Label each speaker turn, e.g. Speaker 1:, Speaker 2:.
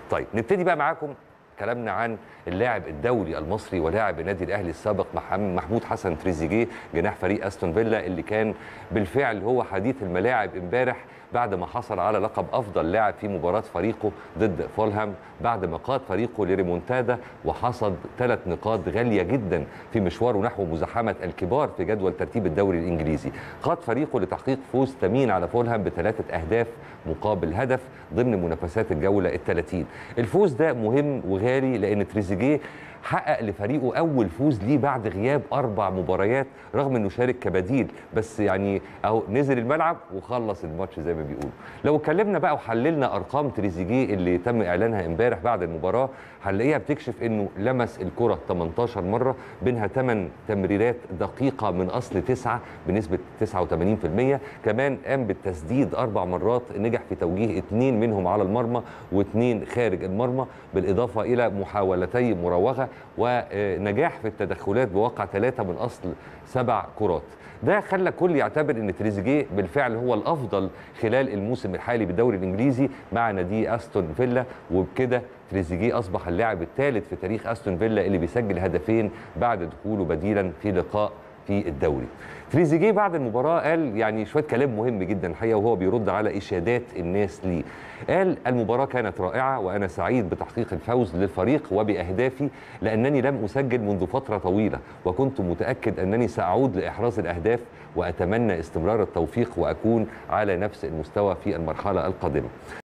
Speaker 1: طيب نبتدي بقى معاكم كلامنا عن اللاعب الدولي المصري ولاعب النادي الاهلي السابق محم- محمود حسن تريزيجيه جناح فريق استون فيلا اللي كان بالفعل هو حديث الملاعب امبارح بعد ما حصل على لقب افضل لاعب في مباراه فريقه ضد فولهام بعد ما قاد فريقه لريمونتادا وحصد ثلاث نقاط غاليه جدا في مشواره نحو مزاحمه الكبار في جدول ترتيب الدوري الانجليزي قاد فريقه لتحقيق فوز ثمين على فولهام بثلاثه اهداف مقابل هدف ضمن منافسات الجوله الثلاثين الفوز ده مهم وغالي لان تريزيجيه حقق لفريقه اول فوز ليه بعد غياب اربع مباريات رغم انه شارك كبديل بس يعني اهو نزل الملعب وخلص الماتش زي ما بيقولوا لو اتكلمنا بقى وحللنا ارقام تريزيجيه اللي تم اعلانها امبارح بعد المباراه هنلاقيها بتكشف انه لمس الكره 18 مره بينها 8 تمريرات دقيقه من اصل تسعه بنسبه 89% كمان قام بالتسديد اربع مرات نجح في توجيه اثنين منهم على المرمى واثنين خارج المرمى بالاضافه الى محاولتي مراوغه ونجاح في التدخلات بواقع ثلاثه من اصل سبع كرات ده خلى الكل يعتبر ان تريزيجيه بالفعل هو الافضل خلال الموسم الحالي بالدوري الانجليزي مع نادي استون فيلا وبكده تريزيجيه اصبح اللاعب الثالث في تاريخ استون فيلا اللي بيسجل هدفين بعد دخوله بديلا في لقاء في الدوري تريزيجيه بعد المباراه قال يعني شويه كلام مهم جدا الحقيقه وهو بيرد على اشادات الناس ليه قال المباراه كانت رائعه وانا سعيد بتحقيق الفوز للفريق وباهدافي لانني لم اسجل منذ فتره طويله وكنت متاكد انني ساعود لاحراز الاهداف واتمنى استمرار التوفيق واكون على نفس المستوى في المرحله القادمه